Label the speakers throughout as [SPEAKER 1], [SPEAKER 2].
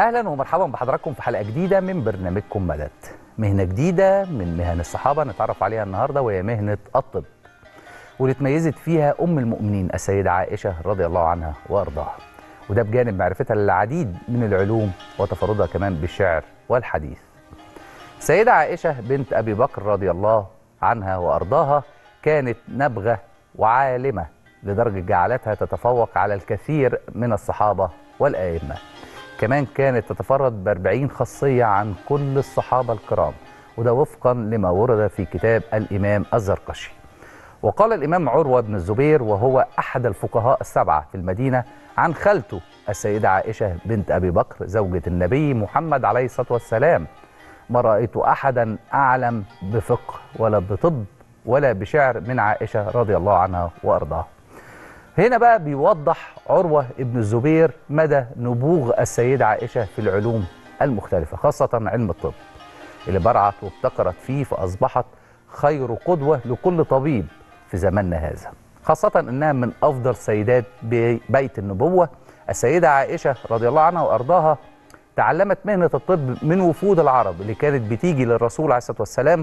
[SPEAKER 1] اهلا ومرحبا بحضراتكم في حلقه جديده من برنامجكم مدد مهنه جديده من مهن الصحابه نتعرف عليها النهارده وهي مهنه الطب واللي اتميزت فيها ام المؤمنين السيده عائشه رضي الله عنها وارضاها وده بجانب معرفتها للعديد من العلوم وتفردها كمان بالشعر والحديث السيده عائشه بنت ابي بكر رضي الله عنها وارضاها كانت نبغه وعالمه لدرجه جعلتها تتفوق على الكثير من الصحابه والائمه كمان كانت تتفرد بأربعين خاصية عن كل الصحابة الكرام وده وفقا لما ورد في كتاب الإمام الزرقشي وقال الإمام عروة بن الزبير وهو أحد الفقهاء السبعة في المدينة عن خالته السيدة عائشة بنت أبي بكر زوجة النبي محمد عليه الصلاة والسلام ما رأيت أحدا أعلم بفقه ولا بطب ولا بشعر من عائشة رضي الله عنها وأرضاها هنا بقى بيوضح عروة ابن الزبير مدى نبوغ السيدة عائشة في العلوم المختلفة خاصة علم الطب اللي برعت وابتكرت فيه فأصبحت خير قدوة لكل طبيب في زماننا هذا خاصة أنها من أفضل سيدات بيت النبوة السيدة عائشة رضي الله عنها وأرضاها تعلمت مهنة الطب من وفود العرب اللي كانت بتيجي للرسول عليه الصلاة والسلام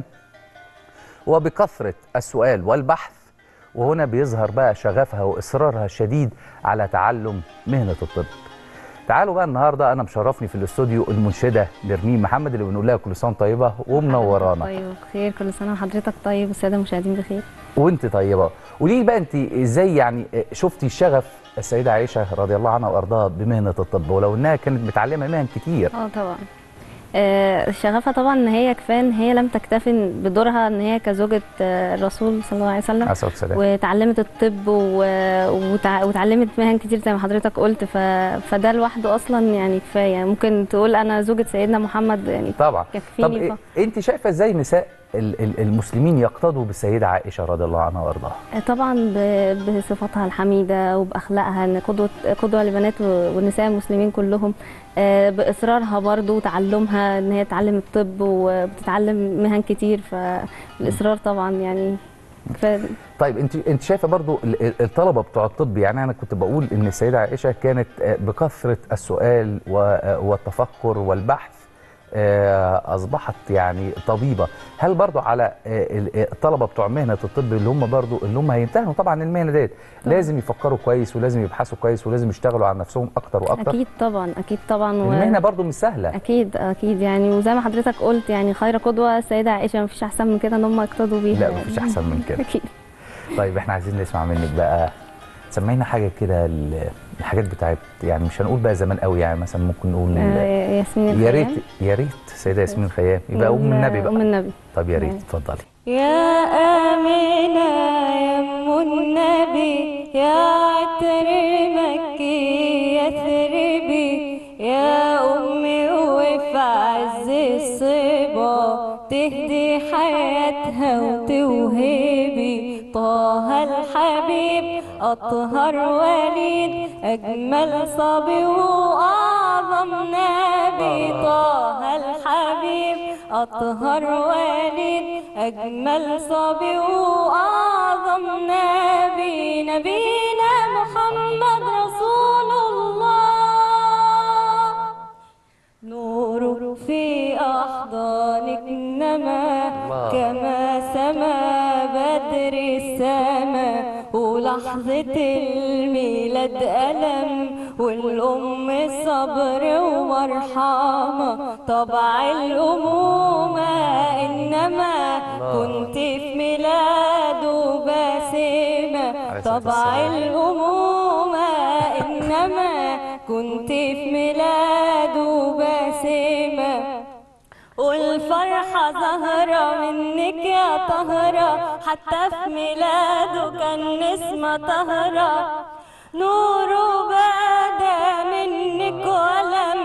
[SPEAKER 1] وبكثرة السؤال والبحث وهنا بيظهر بقى شغفها واصرارها الشديد على تعلم مهنه الطب. تعالوا بقى النهارده انا مشرفني في الاستوديو المنشده نرمين محمد اللي بنقول لها كل سنه طيبه ومنورانا.
[SPEAKER 2] طيب بخير كل سنه وحضرتك طيب والساده المشاهدين بخير.
[SPEAKER 1] وانت طيبه. قولي لي بقى انت ازاي يعني شفتي شغف السيده عائشه رضي الله عنها وارضاها بمهنه الطب ولو انها كانت متعلمه مهن كتير.
[SPEAKER 2] اه طبعا. آه شغفها طبعا ان هي كفايه ان هي لم تكتفي بدورها ان هي كزوجه آه الرسول صلى الله عليه وسلم
[SPEAKER 1] عليه الصلاه والسلام
[SPEAKER 2] وتعلمت الطب و... وتع... وتعلمت مهن كتير زي ما حضرتك قلت ف... فده لوحده اصلا يعني كفايه يعني ممكن تقول انا زوجة سيدنا محمد يعني
[SPEAKER 1] طبعا
[SPEAKER 2] يكفيني
[SPEAKER 1] طب ف... انت شايفه ازاي نساء المسلمين يقتدوا بالسيدة عائشة رضي الله عنها وارضاها
[SPEAKER 2] طبعا بصفاتها الحميدة وبأخلاقها ان قدوة قدوة لبنات والنساء المسلمين كلهم بإصرارها برضو وتعلمها ان هي تتعلم الطب وبتتعلم مهن كتير فالإصرار طبعا يعني ف...
[SPEAKER 1] طيب انت انت شايفه برضو الطلبه بتوع الطب يعني انا كنت بقول ان السيده عائشه كانت بكثره السؤال والتفكر والبحث اصبحت يعني طبيبه هل برضو على الطلبه بتوع مهنه الطب اللي هم برضو اللي هم هيمتهنوا طبعا المهنه ديت لازم يفكروا كويس ولازم يبحثوا كويس ولازم يشتغلوا على نفسهم اكتر واكتر
[SPEAKER 2] اكيد طبعا اكيد طبعا
[SPEAKER 1] المهنه برضو مش سهله
[SPEAKER 2] اكيد اكيد يعني وزي ما حضرتك قلت يعني خير قدوه السيده عائشه مفيش احسن من كده ان هم يقتدوا بيها
[SPEAKER 1] لا مفيش احسن من كده
[SPEAKER 2] اكيد
[SPEAKER 1] طيب احنا عايزين نسمع منك بقى سمينا حاجه كده الحاجات بتاعت يعني مش هنقول بقى زمان قوي يعني مثلا ممكن نقول
[SPEAKER 2] آه ياسمين الخيام
[SPEAKER 1] يا ريت يا ريت السيده ياسمين الخيام يبقى ام النبي بقى
[SPEAKER 2] ام النبي
[SPEAKER 1] طب يا ريت اتفضلي
[SPEAKER 3] يا امينه يا ام النبي يا عطر مكي يا ثربي يا امي وفي عز الصبا تهدي حياتها وتوهبي طه الحبيب أطهر وليد أجمل صبي وأعظم نبي طه الحبيب أطهر وليد أجمل صبي وأعظم نبي نبينا محمد رسول الله نور في أحضانك نما كما سما بدر السما ولحظة الميلاد ألم والأم صبر ومرحمة طبع الأمومة إنما كنت في ميلاده باسمة طبع الأمومة إنما كنت في ميلاده باسمة والفرحة ظهرة منك يا طهرة حتى في ميلاده كان نسمة طهرة نوره بدا منك ولم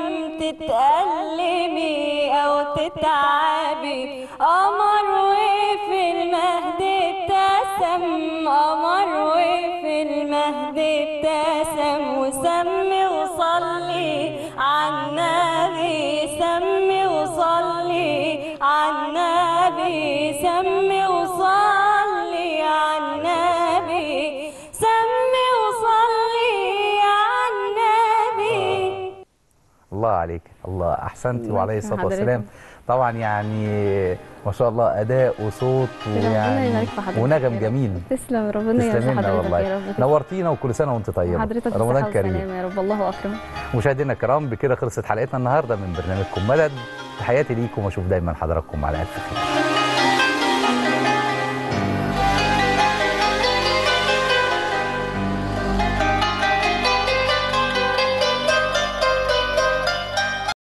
[SPEAKER 3] تتألمي أو تتعبي قمر وفي المهد ابتسم قمر وفي المهد ابتسم وسمي وصلي عالنبي سمي وصلي عالنبي سمي وصلي عالنبي سمي وصلي عالنبي
[SPEAKER 1] الله عليك الله احسنتي
[SPEAKER 2] الله
[SPEAKER 1] وعليه
[SPEAKER 2] يسلم
[SPEAKER 1] الصلاه والسلام
[SPEAKER 2] حضرتك.
[SPEAKER 1] طبعا يعني ما شاء الله اداء وصوت
[SPEAKER 2] ربنا
[SPEAKER 1] ويعني
[SPEAKER 2] يبارك في حضرتك
[SPEAKER 1] ونغم
[SPEAKER 2] يا رب.
[SPEAKER 1] جميل
[SPEAKER 2] تسلم ربنا يبارك
[SPEAKER 1] تسلمي لنا
[SPEAKER 2] حضرتك
[SPEAKER 1] والله
[SPEAKER 2] يا رب
[SPEAKER 1] نورتينا وكل سنه وانت طيبه
[SPEAKER 2] حضرتك
[SPEAKER 1] رمضان
[SPEAKER 2] بالصحة
[SPEAKER 1] كريم
[SPEAKER 2] والسلامة يا رب الله أكرم
[SPEAKER 1] مشاهدينا الكرام بكده خلصت حلقتنا النهارده من برنامجكم مدد تحياتي ليكم واشوف دايما حضراتكم على الف خير